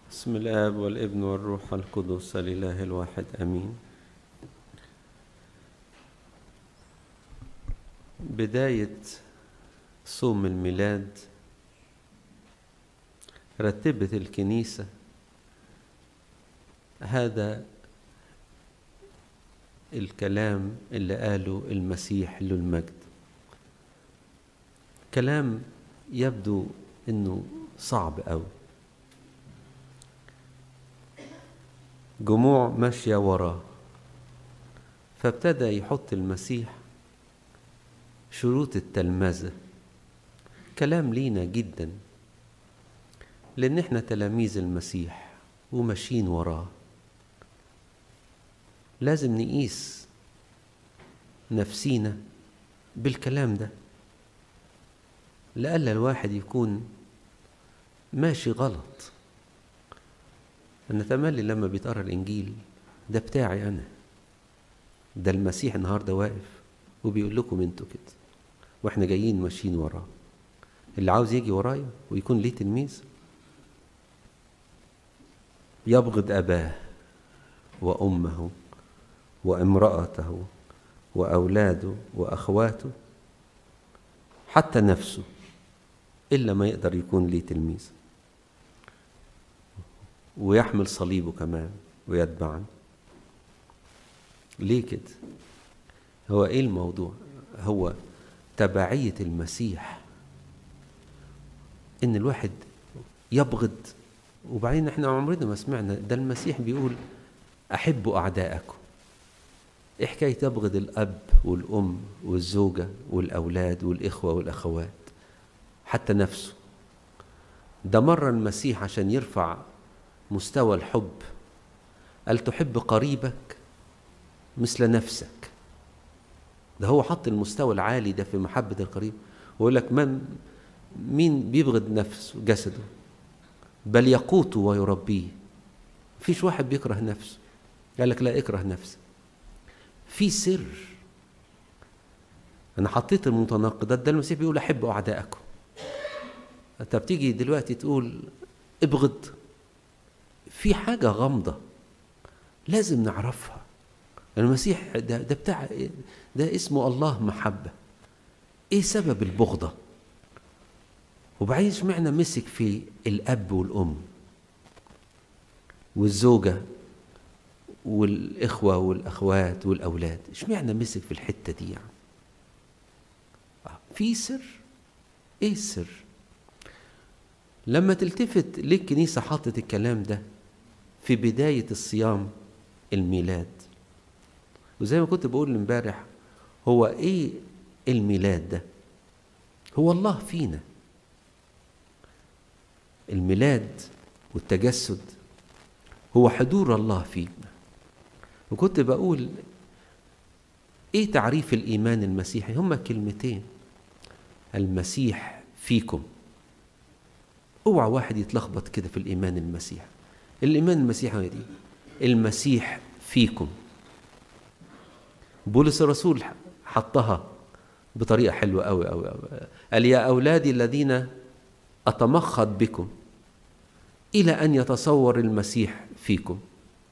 بسم الآب والابن والروح القدس الإله الواحد آمين بداية صوم الميلاد رتبت الكنيسة هذا الكلام اللي قاله المسيح له المجد كلام يبدو انه صعب قوي جموع ماشيه وراه فابتدى يحط المسيح شروط التلمذه كلام لينا جدا لان احنا تلاميذ المسيح وماشيين وراه لازم نقيس نفسينا بالكلام ده لألا الواحد يكون ماشي غلط أنا تملي لما بيتقرا الإنجيل ده بتاعي أنا ده المسيح النهارده واقف وبيقول لكم انتوا كده واحنا جايين ماشيين وراه اللي عاوز يجي ورايا ويكون ليه تلميذ يبغض أباه وأمه وامرأته وأولاده وأخواته حتى نفسه إلا ما يقدر يكون ليه تلميذ ويحمل صليبه كمان ويتبعني ليه كده هو ايه الموضوع هو تبعية المسيح ان الواحد يبغض وبعدين احنا عمرنا ما سمعنا ده المسيح بيقول احبوا اعداءكم ايه حكايه تبغض الاب والام والزوجه والاولاد والاخوه والاخوات حتى نفسه ده مره المسيح عشان يرفع مستوى الحب قال تحب قريبك مثل نفسك ده هو حط المستوى العالي ده في محبة القريب ويقول لك من مين بيبغض نفسه جسده بل يقوته ويربيه مفيش واحد بيكره نفسه قال لك لا اكره نفسك في سر انا حطيت المتناقضات ده المسيح بيقول احبوا اعدائكم انت بتيجي دلوقتي تقول ابغض في حاجة غامضة لازم نعرفها المسيح ده, ده بتاع ده اسمه الله محبة ايه سبب البغضة وبعدين اشمعنى مسك في الأب والأم والزوجة والإخوة والأخوات والأولاد اشمعنى مسك في الحتة دي يعني في سر ايه السر لما تلتفت ليه الكنيسة حطت الكلام ده في بداية الصيام الميلاد وزي ما كنت بقول امبارح هو ايه الميلاد ده هو الله فينا الميلاد والتجسد هو حضور الله فينا وكنت بقول ايه تعريف الايمان المسيحي هما كلمتين المسيح فيكم اوعى واحد يتلخبط كده في الايمان المسيحي الايمان المسيحي دي المسيح فيكم بولس الرسول حطها بطريقه حلوه قوي قوي قوي قال يا اولادي الذين اتمخض بكم الى ان يتصور المسيح فيكم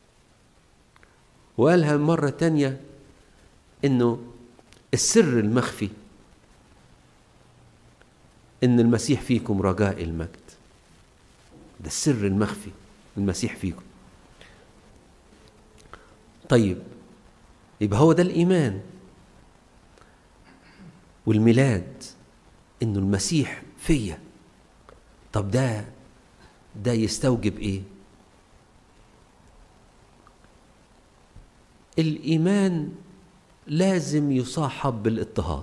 وقالها مرة تانية انه السر المخفي ان المسيح فيكم رجاء المجد ده السر المخفي المسيح فيكم طيب يبقى هو ده الايمان والميلاد انه المسيح فيا طب ده ده يستوجب ايه الايمان لازم يصاحب بالاضطهاد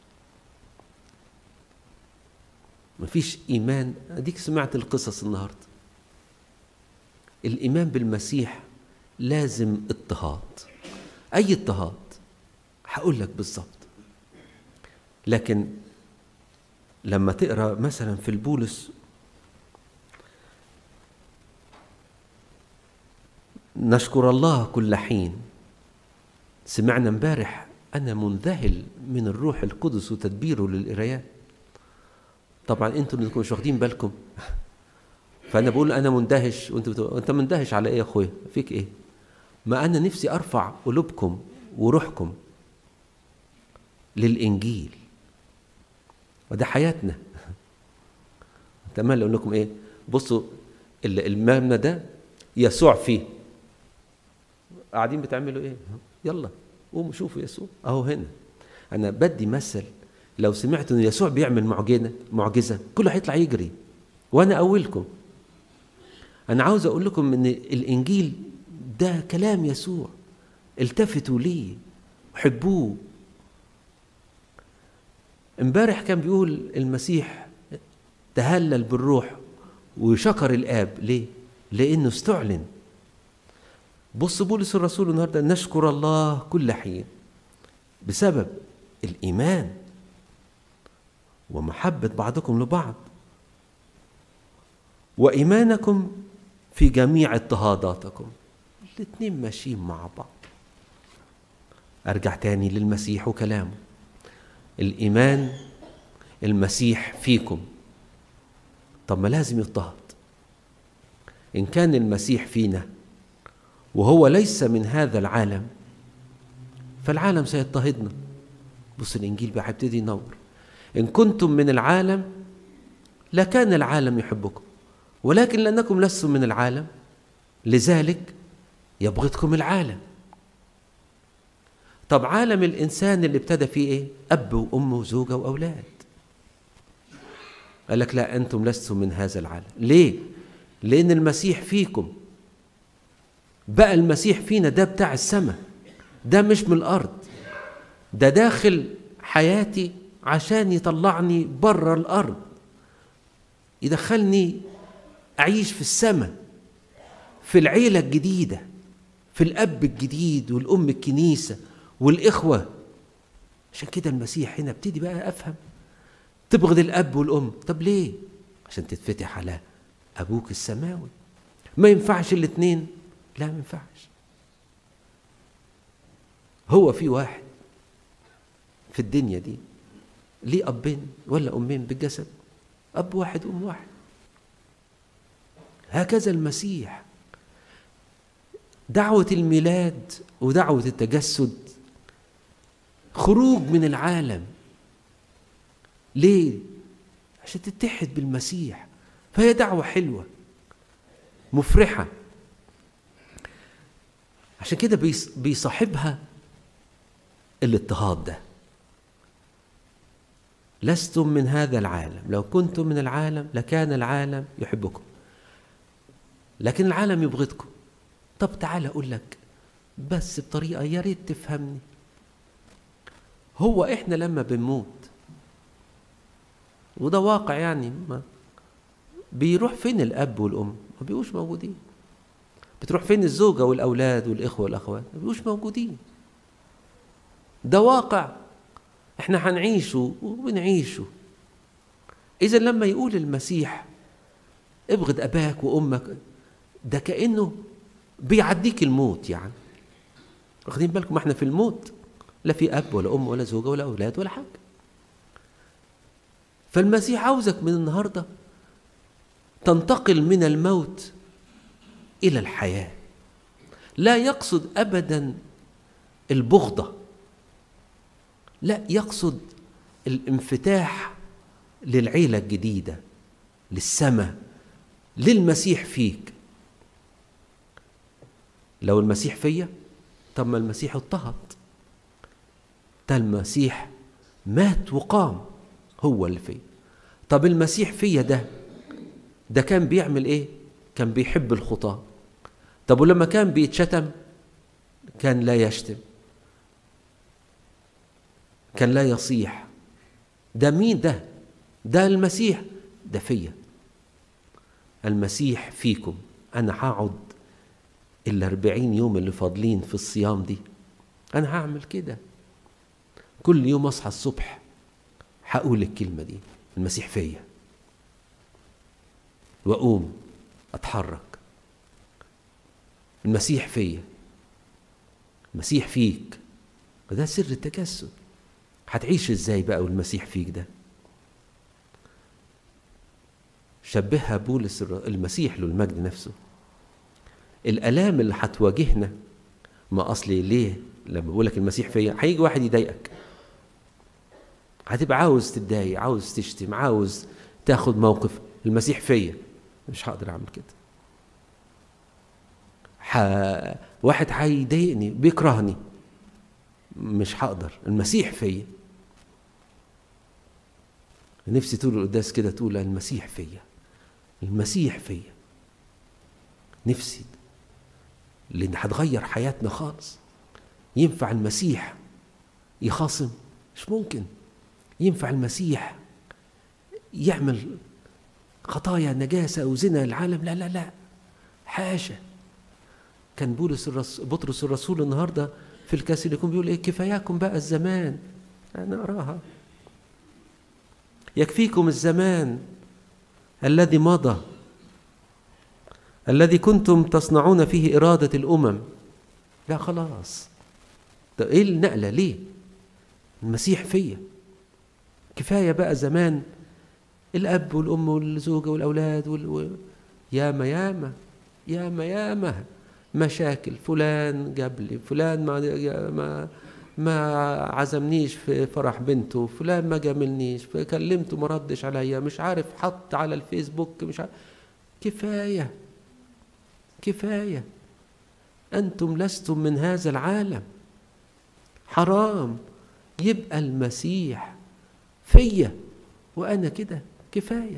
مفيش ايمان اديك سمعت القصص النهارده الايمان بالمسيح لازم اضطهاد اي اضطهاد هقول لك بالظبط لكن لما تقرا مثلا في البولس نشكر الله كل حين سمعنا امبارح انا منذهل من الروح القدس وتدبيره للقرايات طبعا انتوا اللي مش واخدين بالكم فانا بقول انا مندهش وانت بتقول انت مندهش على ايه يا اخويا فيك ايه ما انا نفسي ارفع قلوبكم وروحكم للانجيل وده حياتنا تمام اقول لكم ايه بصوا المبنى ده يسوع فيه قاعدين بتعملوا ايه يلا قوموا شوفوا يسوع اهو هنا انا بدي مثل لو سمعت ان يسوع بيعمل معجزه معجزه كله هيطلع يجري وانا اولكم انا عاوز اقول لكم ان الانجيل ده كلام يسوع التفتوا ليه حبوه امبارح كان بيقول المسيح تهلل بالروح وشكر الاب ليه لانه استعلن بص بولس الرسول النهارده نشكر الله كل حين بسبب الايمان ومحبه بعضكم لبعض وايمانكم في جميع اضطهاداتكم الاثنين ماشيين مع بعض ارجع تاني للمسيح وكلامه الايمان المسيح فيكم طب ما لازم يضطهد ان كان المسيح فينا وهو ليس من هذا العالم فالعالم سيضطهدنا بص الانجيل بقى هيبتدي ينور ان كنتم من العالم لكان العالم يحبكم ولكن لانكم لستم من العالم لذلك يبغضكم العالم طب عالم الانسان اللي ابتدى فيه ايه اب وام وزوجه واولاد قال لك لا انتم لستم من هذا العالم ليه لان المسيح فيكم بقى المسيح فينا ده بتاع السماء ده مش من الارض ده داخل حياتي عشان يطلعني بره الارض يدخلني اعيش في السماء في العيله الجديده في الاب الجديد والام الكنيسه والاخوه عشان كده المسيح هنا ابتدي بقى افهم تبغض الاب والام طب ليه عشان تتفتح على ابوك السماوي ما ينفعش الاثنين لا ما ينفعش هو في واحد في الدنيا دي ليه ابين ولا امين بالجسد اب واحد ام واحد هكذا المسيح دعوه الميلاد ودعوه التجسد خروج من العالم ليه عشان تتحد بالمسيح فهي دعوه حلوه مفرحه عشان كده بيصاحبها الاضطهاد ده لستم من هذا العالم لو كنتم من العالم لكان العالم يحبكم لكن العالم يبغضكم طب تعال اقول لك بس بطريقه يا ريت تفهمني هو احنا لما بنموت وده واقع يعني ما بيروح فين الاب والام ما بيبقوش موجودين بتروح فين الزوجة والأولاد والإخوة والأخوات ما بيبقوش موجودين ده واقع احنا هنعيشه وبنعيشه إذا لما يقول المسيح ابغض أباك وأمك ده كأنه بيعديك الموت يعني واخدين بالكم احنا في الموت لا في أب ولا أم ولا زوجة ولا أولاد ولا حاجة فالمسيح عاوزك من النهارده تنتقل من الموت الى الحياه لا يقصد ابدا البغضه لا يقصد الانفتاح للعيله الجديده للسماء للمسيح فيك لو المسيح فيا طب ما المسيح اضطهد ده المسيح مات وقام هو اللي فيا طب المسيح فيا ده ده كان بيعمل ايه كان بيحب الخطاه طب ولما كان بيتشتم كان لا يشتم كان لا يصيح ده مين ده ده المسيح ده فيا المسيح فيكم انا هقعد الاربعين يوم اللي فاضلين في الصيام دي انا هعمل كده كل يوم اصحى الصبح هقول الكلمه دي المسيح فيا واقوم اتحرك المسيح فيا المسيح فيك وده سر التجسد هتعيش ازاي بقى والمسيح فيك ده شبهها بولس المسيح له المجد نفسه الالام اللي هتواجهنا ما اصلي ليه لما بقول لك المسيح فيا هيجي واحد يضايقك هتبقى عاوز تتضايق عاوز تشتم عاوز تاخد موقف المسيح فيا مش هقدر اعمل كده ح... واحد هيضايقني بيكرهني مش هقدر المسيح فيا نفسي طول القداس كده تقول المسيح فيا المسيح فيا نفسي لان هتغير حياتنا خالص ينفع المسيح يخاصم مش ممكن ينفع المسيح يعمل خطايا نجاسة أو زنا العالم لا لا لا حاشا كان بولس الرسول بطرس الرسول النهارده في الكاثوليكون بيقول ايه كفاياكم بقى الزمان انا اراها يكفيكم الزمان الذي مضى الذي كنتم تصنعون فيه إرادة الأمم لا خلاص ده إيه النقلة ليه المسيح فيا كفاية بقى زمان الأب والأم والزوجة والأولاد وال... ياما ياما ياما ياما مشاكل فلان جاب لي فلان ما ما ما عزمنيش في فرح بنته فلان ما جاملنيش كلمته ما ردش عليا مش عارف حط على الفيسبوك مش عارف كفايه كفايه انتم لستم من هذا العالم حرام يبقى المسيح فيا وانا كده كفايه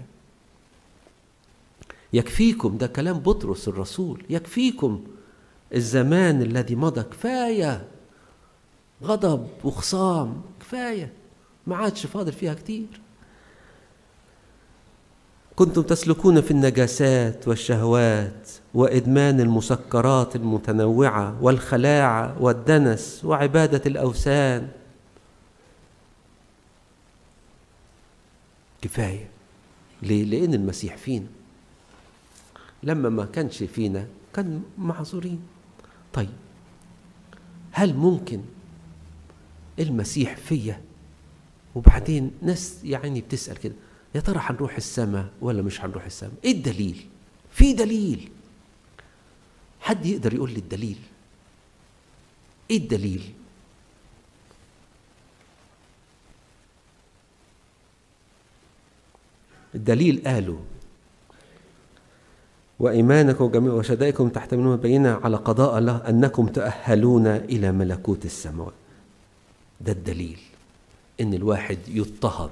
يكفيكم ده كلام بطرس الرسول يكفيكم الزمان الذي مضى كفايه غضب وخصام كفايه ما عادش فاضل فيها كتير كنتم تسلكون في النجاسات والشهوات وادمان المسكرات المتنوعه والخلاعه والدنس وعباده الاوثان كفايه ليه لان المسيح فينا لما ما كانش فينا كان معذورين طيب هل ممكن المسيح فيا وبعدين ناس يعني بتسأل كده يا ترى هنروح السماء ولا مش هنروح السماء ايه الدليل في دليل حد يقدر يقول لي الدليل ايه الدليل الدليل قالوا وإيمانكم جميع وشدائكم تحتملون بينة على قضاء الله أنكم تؤهلون إلى ملكوت السماوات ده الدليل إن الواحد يضطهد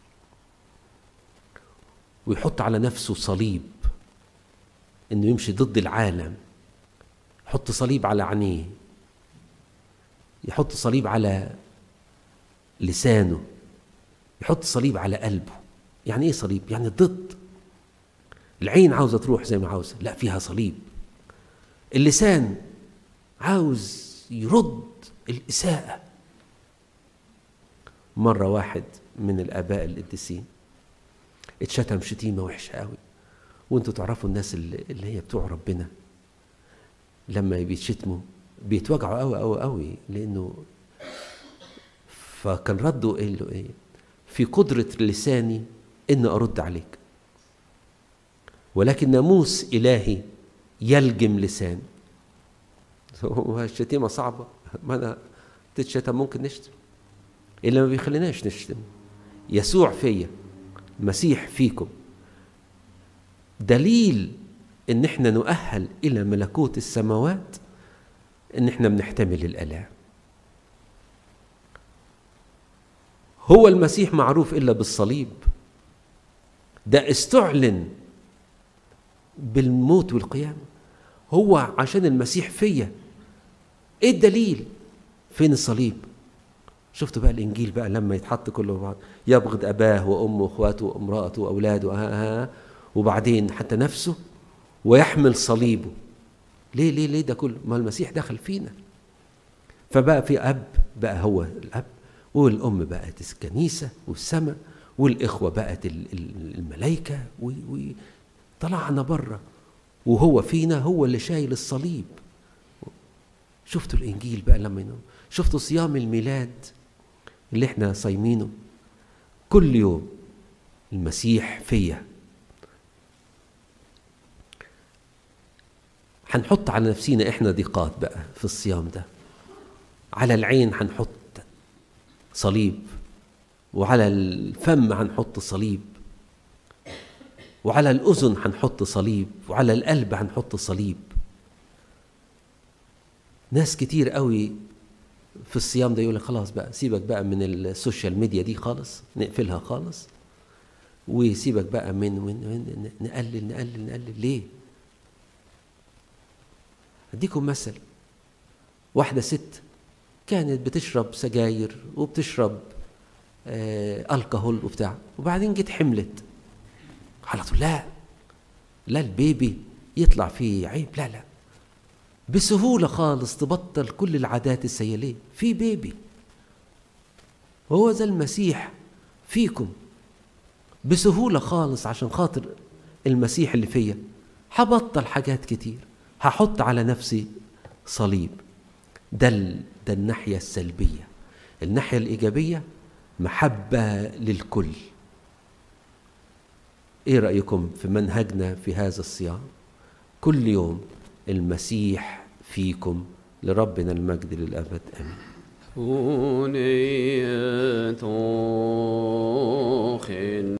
ويحط على نفسه صليب إنه يمشي ضد العالم يحط صليب على عينيه يحط صليب على لسانه يحط صليب على قلبه يعني ايه صليب يعني ضد العين عاوزه تروح زي ما عاوزه لا فيها صليب اللسان عاوز يرد الاساءه مره واحد من الاباء القديسين اتشتم شتيمه وحشه قوي وانتوا تعرفوا الناس اللي, اللي هي بتوع ربنا لما بيتشتموا بيتوجعوا قوي قوي قوي لانه فكان رده قال له ايه في قدره لساني ان ارد عليك ولكن ناموس الهي يلجم لساني الشتيمه صعبه ما انا تتشتم ممكن نشتم اللي ما بيخليناش نشتم يسوع فيا المسيح فيكم دليل ان احنا نؤهل الى ملكوت السماوات ان احنا بنحتمل الالام هو المسيح معروف الا بالصليب ده استعلن بالموت والقيامه هو عشان المسيح فيا ايه الدليل فين الصليب شفتوا بقى الانجيل بقى لما يتحط كله بعض يبغض اباه وامه واخواته وامراته واولاده ها ها وبعدين حتى نفسه ويحمل صليبه ليه ليه ليه ده كله ما المسيح دخل فينا فبقى في اب بقى هو الاب والام بقت الكنيسه والسماء والاخوه بقت الملائكه وطلعنا بره وهو فينا هو اللي شايل الصليب شفتوا الانجيل بقى لما ينام شفتوا صيام الميلاد اللي احنا صايمينه كل يوم المسيح فيا هنحط على نفسينا احنا ضيقات بقى في الصيام ده على العين هنحط صليب وعلى الفم هنحط صليب وعلى الأذن هنحط صليب وعلى القلب هنحط صليب ناس كتير قوي في الصيام ده يقول لك خلاص بقى سيبك بقى من السوشيال ميديا دي خالص نقفلها خالص وسيبك بقى من, من نقلل نقلل نقلل ليه؟ اديكم مثل واحدة ست كانت بتشرب سجاير وبتشرب آه الكحول وبتاع وبعدين جت حملت على طول لا لا البيبي يطلع فيه عيب لا لا بسهولة خالص تبطل كل العادات السيئة ليه؟ في بيبي وهو ذا المسيح فيكم بسهولة خالص عشان خاطر المسيح اللي فيا هبطل حاجات كتير هحط على نفسي صليب ده ده الناحية السلبية الناحية الإيجابية محبة للكل ايه رأيكم في منهجنا في هذا الصيام كل يوم المسيح فيكم لربنا المجد للأبد آمين